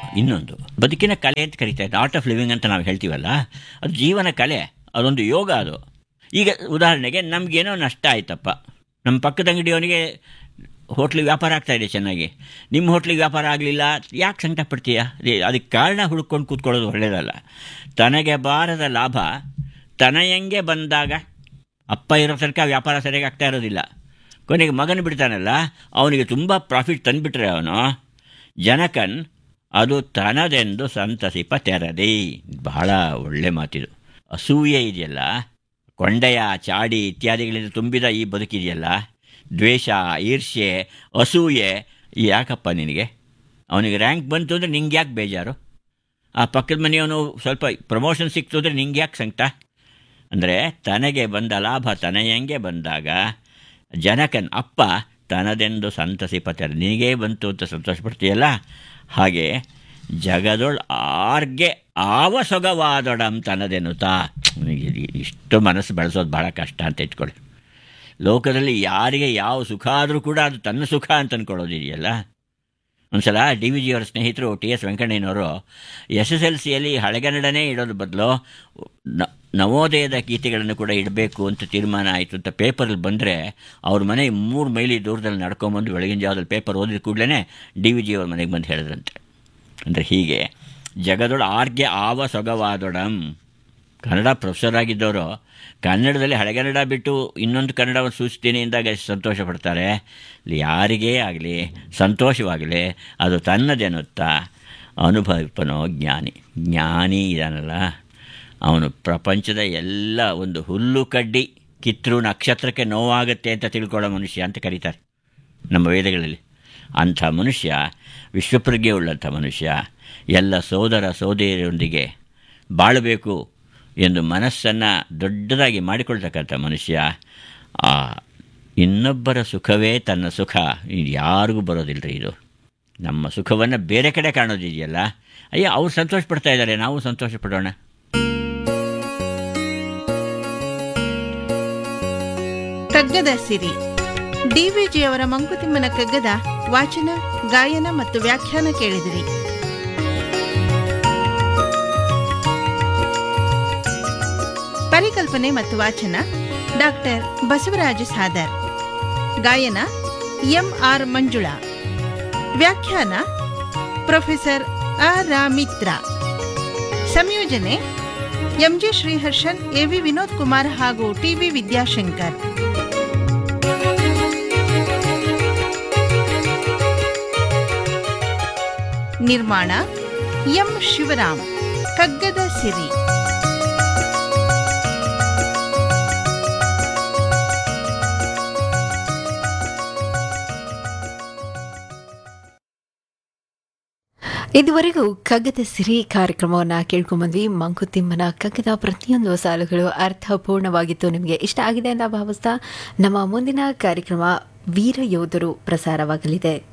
ಇನ್ನೊಂದು ಬದುಕಿನ ಕಲೆ ಅಂತ ಕರಿತಾ ಇದ್ದೆ ಆರ್ಟ್ ಆಫ್ ಲಿವಿಂಗ್ ಅಂತ ನಾವು ಹೇಳ್ತೀವಲ್ಲ ಅದು ಜೀವನ ಕಲೆ ಅದೊಂದು ಯೋಗ ಅದು ಈಗ ಉದಾಹರಣೆಗೆ ನಮಗೇನೋ ನಷ್ಟ ಆಯ್ತಪ್ಪ ನಮ್ಮ ಪಕ್ಕದ ಅಂಗಡಿಯವನಿಗೆ ಹೋಟ್ಲಿಗೆ ವ್ಯಾಪಾರ ಆಗ್ತಾ ಇದೆ ಚೆನ್ನಾಗಿ ನಿಮ್ಮ ಹೋಟ್ಲಿಗೆ ವ್ಯಾಪಾರ ಆಗಲಿಲ್ಲ ಯಾಕೆ ಸಂಕಟ ಪಡ್ತೀಯ ಅದೇ- ಅದಕ್ಕೆ ಕಾರಣ ಹುಡ್ಕೊಂಡು ಕೂತ್ಕೊಳ್ಳೋದು ಒಳ್ಳೆಯದಲ್ಲ ತನಗೆ ಬಾರದ ಲಾಭ ತನಯಂಗೆ ಬಂದಾಗ ಅಪ್ಪ ಇರೋ ತನಕ ವ್ಯಾಪಾರ ಸರಿಯಾಗಿ ಆಗ್ತಾ ಇರೋದಿಲ್ಲ ಕೊನೆಗೆ ಮಗನ ಬಿಡ್ತಾನಲ್ಲ ಅವನಿಗೆ ತುಂಬ ಪ್ರಾಫಿಟ್ ತಂದುಬಿಟ್ರೆ ಅವನು ಜನಕನ್ ಅದು ತನದೆಂದು ಸಂತಸಿಪ ತೆರದಿ ಬಹಳ ಒಳ್ಳೆ ಮಾತಿದು ಅಸೂಯೆ ಇದೆಯಲ್ಲ ಕೊಂಡೆಯ ಚಾಡಿ ಇತ್ಯಾದಿಗಳಿಂದ ತುಂಬಿದ ಈ ಬದುಕಿದೆಯಲ್ಲ ದ್ವೇಷ ಈರ್ಷ್ಯೆ ಅಸೂಯೆ ಯಾಕಪ್ಪ ನಿನಗೆ ಅವನಿಗೆ ರ್ಯಾಂಕ್ ಬಂತು ಅಂದರೆ ನಿಂಗೆ ಯಾಕೆ ಬೇಜಾರು ಆ ಪಕ್ಕದ ಮನೆಯವನು ಸ್ವಲ್ಪ ಪ್ರಮೋಷನ್ ಸಿಕ್ತು ಅಂದರೆ ನಿಂಗೆ ಯಾಕೆ ಸಂಕಟ ಅಂದರೆ ತನಗೆ ಬಂದ ಲಾಭ ತನಯಂಗೆ ಬಂದಾಗ ಜನಕನ್ ಅಪ್ಪ ತನದೆಂದು ಸಂತಸಿಪತ್ತಾರೆ ನಿನಗೇ ಬಂತು ಅಂತ ಸಂತೋಷಪಡ್ತೀಯಲ್ಲ ಹಾಗೆ ಜಗದೊಳ್ ಆರ್ಗೆ ಆವ ಸೊಗವಾದೊಡಂ ತನದೆನ್ನುತ್ತಾ ಇಷ್ಟು ಮನಸ್ಸು ಬೆಳೆಸೋದು ಭಾಳ ಕಷ್ಟ ಅಂತ ಇಟ್ಕೊಳ್ಳಿ ಲೋಕದಲ್ಲಿ ಯಾರಿಗೆ ಯಾವ ಸುಖ ಆದರೂ ಕೂಡ ಅದು ತನ್ನ ಸುಖ ಅಂತ ಅಂದ್ಕೊಳ್ಳೋದಿದೆಯಲ್ಲ ಒಂದ್ಸಲ ಡಿ ವಿ ಜಿಯವರ ಸ್ನೇಹಿತರು ಟಿ ಎಸ್ ವೆಂಕಣ್ಣಯ್ಯನವರು ಎಸ್ ಎಸ್ ಎಲ್ ಸಿಯಲ್ಲಿ ಹಳೆಗನ್ನಡನೇ ಇಡೋದು ಬದಲು ನ- ನವೋದಯದ ಗೀತೆಗಳನ್ನು ಕೂಡ ಇಡಬೇಕು ಅಂತ ತೀರ್ಮಾನ ಆಯಿತು ಅಂತ ಪೇಪರಲ್ಲಿ ಬಂದರೆ ಅವ್ರ ಮನೆ ಮೂರು ಮೈಲಿ ದೂರದಲ್ಲಿ ನಡ್ಕೊಂಬಂದು ಬೆಳಗಿನ ಜಾವದಲ್ಲಿ ಪೇಪರ್ ಓದಿದ ಕೂಡಲೇ ಡಿ ವಿ ಜಿಯವ್ರ ಮನೆಗೆ ಬಂದು ಹೇಳಿದ್ರಂತೆ ಅಂದರೆ ಹೀಗೆ ಜಗದೊಳ ಆರ್ಗೆ ಆವ ಸೊಗವಾದೊಡಂ ಕನ್ನಡ ಪ್ರೊಫೆಸರ್ ಆಗಿದ್ದವರು ಕನ್ನಡದಲ್ಲಿ ಹಳೆಗನ್ನಡ ಬಿಟ್ಟು ಇನ್ನೊಂದು ಕನ್ನಡವನ್ನು ಸೂಚಿಸ್ತೀನಿ ಎಂದಾಗ ಎಷ್ಟು ಸಂತೋಷ ಪಡ್ತಾರೆ ಇಲ್ಲಿ ಯಾರಿಗೇ ಆಗಲಿ ಸಂತೋಷವಾಗಲಿ ಅದು ತನ್ನದೆನ್ನುತ್ತಾ ಅನುಭವಿಪನೋ ಜ್ಞಾನಿ ಜ್ಞಾನಿ ಇದಾನಲ್ಲ ಅವನು ಪ್ರಪಂಚದ ಎಲ್ಲ ಒಂದು ಹುಲ್ಲು ಕಡ್ಡಿ ಕಿತ್ತರೂ ನಕ್ಷತ್ರಕ್ಕೆ ನೋವಾಗುತ್ತೆ ಅಂತ ತಿಳ್ಕೊಳ್ಳೋ ಮನುಷ್ಯ ಅಂತ ಕರೀತಾರೆ ನಮ್ಮ ವೇದಗಳಲ್ಲಿ ಅಂಥ ಮನುಷ್ಯ ವಿಶ್ವಪ್ರಜ್ಞೆ ಉಳ್ಳಂಥ ಮನುಷ್ಯ ಎಲ್ಲ ಸೋದರ ಸೋದರಿಯರೊಂದಿಗೆ ಬಾಳಬೇಕು ಎಂದು ಮನಸ್ಸನ್ನು ದೊಡ್ಡದಾಗಿ ಮಾಡಿಕೊಳ್ತಕ್ಕಂಥ ಮನುಷ್ಯ ಆ ಇನ್ನೊಬ್ಬರ ಸುಖವೇ ತನ್ನ ಸುಖ ಇದು ಯಾರಿಗೂ ಬರೋದಿಲ್ಲ ರೀ ಇದು ನಮ್ಮ ಸುಖವನ್ನು ಬೇರೆ ಕಡೆ ಕಾಣೋದಿದೆಯಲ್ಲ ಅಯ್ಯ ಅವ್ರು ಸಂತೋಷ ಪಡ್ತಾ ಇದ್ದಾರೆ ನಾವು ಸಂತೋಷ ಪಡೋಣ ಕಗ್ಗದ ಸಿರಿ ಡಿವಿಜಿಯವರ ಮಂಕುತಿಮ್ಮನ ಕಗ್ಗದ ವಾಚನ ಗಾಯನ ಮತ್ತು ವ್ಯಾಖ್ಯಾನ ಕೇಳಿದಿರಿ ಪರಿಕಲ್ಪನೆ ಮತ್ತು ವಾಚನ ಡಾಕ್ಟರ್ ಬಸವರಾಜ ಸಾದರ್ ಗಾಯನ ಎಂ ಆರ್ ಮಂಜುಳಾ ವ್ಯಾಖ್ಯಾನ ಪ್ರೊಫೆಸರ್ ಆ ರಾಮಿತ್ರ ಸಂಯೋಜನೆ ಎಂಜಿ ಶ್ರೀಹರ್ಷನ್ ಎವಿ ವಿನೋದ್ ಕುಮಾರ್ ಹಾಗೂ ಟಿವಿ ವಿದ್ಯಾಶಂಕರ್ ನಿರ್ಮಾಣ ಎಂ ಶಿವರಾಮ್ ಕಗ್ಗದ ಸಿರಿ ಇದುವರೆಗೂ ಕಗ್ಗದ ಸಿರಿ ಕಾರ್ಯಕ್ರಮವನ್ನು ಕೇಳ್ಕೊಂಬಂದ್ವಿ ಮಂಕುತಿಮ್ಮನ ಕಗ್ಗದ ಪ್ರತಿಯೊಂದು ಸಾಲುಗಳು ಅರ್ಥಪೂರ್ಣವಾಗಿತ್ತು ನಿಮಗೆ ಇಷ್ಟ ಆಗಿದೆ ಅಂತ ಭಾವಿಸ್ತಾ ನಮ್ಮ ಮುಂದಿನ ಕಾರ್ಯಕ್ರಮ ವೀರ ಯೋಧರು ಪ್ರಸಾರವಾಗಲಿದೆ